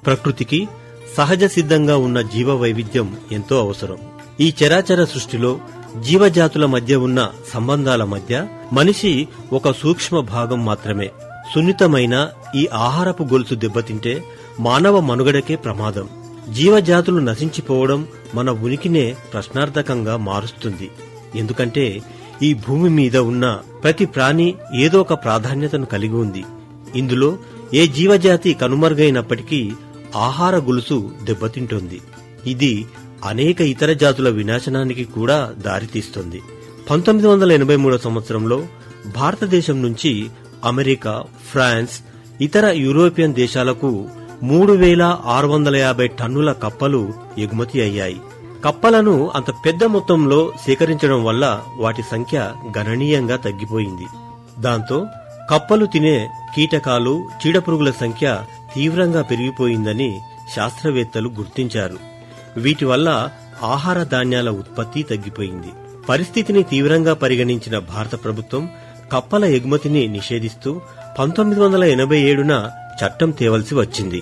ప్రకృతికి సహజ సిద్ధంగా ఉన్న జీవ వైవిధ్యం ఎంతో అవసరం ఈ చరాచర సృష్టిలో జీవజాతుల మధ్య ఉన్న సంబంధాల మధ్య మనిషి ఒక సూక్ష్మ భాగం మాత్రమే సున్నితమైన ఈ ఆహారపు గొలుసు దెబ్బతింటే మానవ మనుగడకే ప్రమాదం జీవజాతులు నశించిపోవడం మన ఉనికినే ప్రశ్నార్థకంగా మారుస్తుంది ఎందుకంటే ఈ భూమి మీద ఉన్న ప్రతి ప్రాణి ఏదో ఒక ప్రాధాన్యతను కలిగి ఉంది ఇందులో ఏ జీవజాతి కనుమరుగైనప్పటికీ ఆహార గొలుసు దెబ్బతింటోంది ఇది అనేక ఇతర జాతుల వినాశనానికి కూడా దారితీస్తుంది పంతొమ్మిది వందల ఎనభై మూడో సంవత్సరంలో భారతదేశం నుంచి అమెరికా ఫ్రాన్స్ ఇతర యూరోపియన్ దేశాలకు మూడు వేల ఆరు వందల యాభై టన్నుల కప్పలు ఎగుమతి అయ్యాయి కప్పలను అంత పెద్ద మొత్తంలో సేకరించడం వల్ల వాటి సంఖ్య గణనీయంగా తగ్గిపోయింది దాంతో కప్పలు తినే కీటకాలు చీడపురుగుల సంఖ్య తీవ్రంగా పెరిగిపోయిందని శాస్త్రవేత్తలు గుర్తించారు వీటి వల్ల ఆహార ధాన్యాల ఉత్పత్తి తగ్గిపోయింది పరిస్థితిని తీవ్రంగా పరిగణించిన భారత ప్రభుత్వం కప్పల ఎగుమతిని నిషేధిస్తూ పంతొమ్మిది వందల ఎనభై ఏడున చట్టం తేవలసి వచ్చింది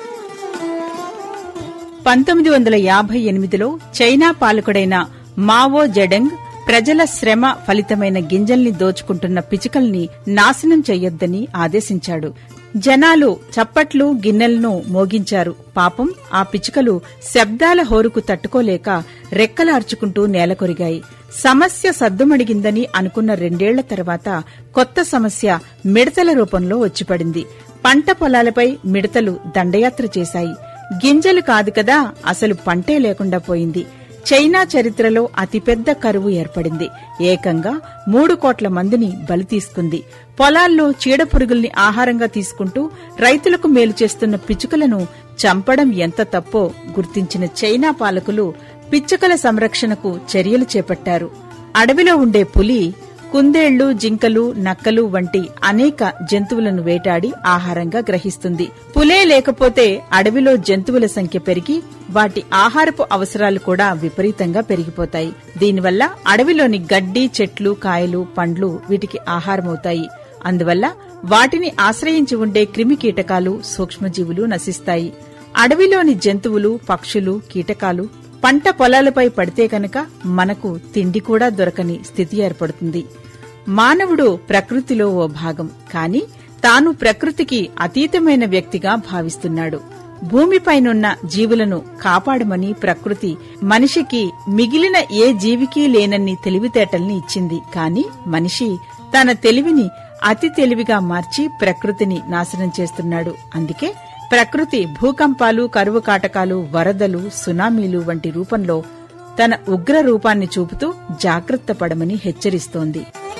పంతొమ్మిది వందల యాభై ఎనిమిదిలో చైనా పాలకుడైన మావో జెడెంగ్ ప్రజల శ్రమ ఫలితమైన గింజల్ని దోచుకుంటున్న పిచుకల్ని నాశనం చెయ్యొద్దని ఆదేశించాడు జనాలు చప్పట్లు గిన్నెలను మోగించారు పాపం ఆ పిచుకలు శబ్దాల హోరుకు తట్టుకోలేక రెక్కలార్చుకుంటూ నేలకొరిగాయి సమస్య సద్దుమడిగిందని అనుకున్న రెండేళ్ల తర్వాత కొత్త సమస్య మిడతల రూపంలో వచ్చిపడింది పంట పొలాలపై మిడతలు దండయాత్ర చేశాయి గింజలు కాదు కదా అసలు పంటే లేకుండా పోయింది చైనా చరిత్రలో అతిపెద్ద కరువు ఏర్పడింది ఏకంగా మూడు కోట్ల మందిని బలి తీసుకుంది పొలాల్లో చీడపురుగుల్ని ఆహారంగా తీసుకుంటూ రైతులకు మేలు చేస్తున్న పిచ్చుకలను చంపడం ఎంత తప్పో గుర్తించిన చైనా పాలకులు పిచ్చుకల సంరక్షణకు చర్యలు చేపట్టారు అడవిలో ఉండే పులి కుందేళ్లు జింకలు నక్కలు వంటి అనేక జంతువులను వేటాడి ఆహారంగా గ్రహిస్తుంది పులే లేకపోతే అడవిలో జంతువుల సంఖ్య పెరిగి వాటి ఆహారపు అవసరాలు కూడా విపరీతంగా పెరిగిపోతాయి దీనివల్ల అడవిలోని గడ్డి చెట్లు కాయలు పండ్లు వీటికి ఆహారమవుతాయి అందువల్ల వాటిని ఆశ్రయించి ఉండే క్రిమి కీటకాలు సూక్ష్మజీవులు నశిస్తాయి అడవిలోని జంతువులు పక్షులు కీటకాలు పంట పొలాలపై పడితే కనుక మనకు తిండి కూడా దొరకని స్థితి ఏర్పడుతుంది మానవుడు ప్రకృతిలో ఓ భాగం కాని తాను ప్రకృతికి అతీతమైన వ్యక్తిగా భావిస్తున్నాడు భూమిపైనున్న జీవులను కాపాడమని ప్రకృతి మనిషికి మిగిలిన ఏ జీవికి లేనన్ని తెలివితేటల్ని ఇచ్చింది కాని మనిషి తన తెలివిని అతి తెలివిగా మార్చి ప్రకృతిని నాశనం చేస్తున్నాడు అందుకే ప్రకృతి భూకంపాలు కరువు కాటకాలు వరదలు సునామీలు వంటి రూపంలో తన ఉగ్ర రూపాన్ని చూపుతూ జాగ్రత్త పడమని హెచ్చరిస్తోంది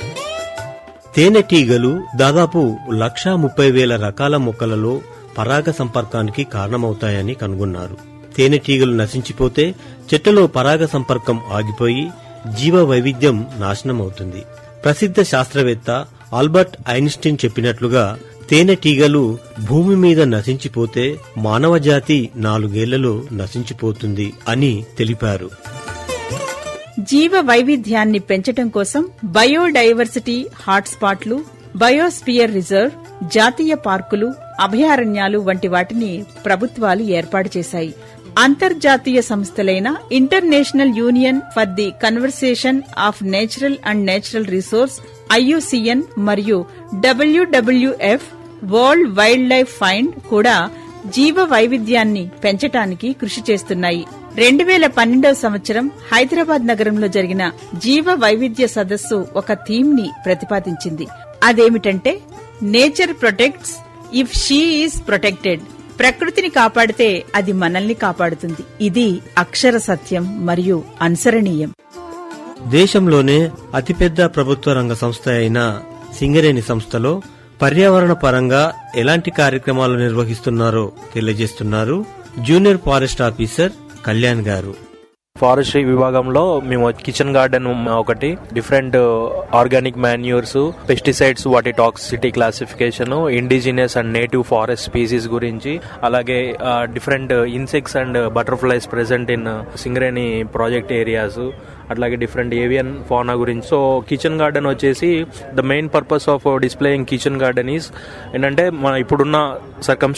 తేనెటీగలు దాదాపు లక్షా ముప్పై వేల రకాల మొక్కలలో పరాగ సంపర్కానికి కారణమవుతాయని కనుగొన్నారు తేనెటీగలు నశించిపోతే చెట్టులో పరాగ సంపర్కం ఆగిపోయి జీవ వైవిధ్యం నాశనమవుతుంది ప్రసిద్ధ శాస్త్రవేత్త ఆల్బర్ట్ ఐన్స్టీన్ చెప్పినట్లుగా తేనెటీగలు భూమి మీద నశించిపోతే మానవజాతి నాలుగేళ్లలో నశించిపోతుంది అని తెలిపారు జీవ వైవిధ్యాన్ని పెంచటం కోసం బయోడైవర్సిటీ హాట్స్పాట్లు బయోస్పియర్ రిజర్వ్ జాతీయ పార్కులు అభయారణ్యాలు వంటి వాటిని ప్రభుత్వాలు ఏర్పాటు చేశాయి అంతర్జాతీయ సంస్థలైన international union for the conversation of natural and natural resource IUCN మరియు WWF world wildlife find కూడా జీవ వైవిధ్యాన్ని పెంచటానికి కృషి చేస్తున్నాయి రెండు వేల పన్నెండవ సంవత్సరం హైదరాబాద్ నగరంలో జరిగిన జీవ వైవిధ్య సదస్సు ఒక థీమ్ ని ప్రతిపాదించింది అదేమిటంటే nature protects if she is protected ప్రకృతిని కాపాడితే అది మనల్ని కాపాడుతుంది ఇది అక్షర సత్యం మరియు అనుసరణీయం దేశంలోనే అతిపెద్ద ప్రభుత్వ రంగ సంస్థ అయిన సింగరేణి సంస్థలో పర్యావరణ పరంగా ఎలాంటి కార్యక్రమాలు నిర్వహిస్తున్నారో తెలియజేస్తున్నారు జూనియర్ ఫారెస్ట్ ఆఫీసర్ కళ్యాణ్ గారు ఫారెస్ట్రీ విభాగంలో మేము కిచెన్ గార్డెన్ ఒకటి డిఫరెంట్ ఆర్గానిక్ మాన్యూర్స్ పెస్టిసైడ్స్ వాటి toxicity classification indigenous and native forest species గురించి అలాగే different insects and butterflies present in Singareni project areas అట్లాగే డిఫరెంట్ ఏవియన్ ఫానా గురించి సో కిచెన్ గార్డెన్ వచ్చేసి the main purpose of displaying kitchen garden is ఏంటంటే మన ఇప్పుడున్న సర్కమ్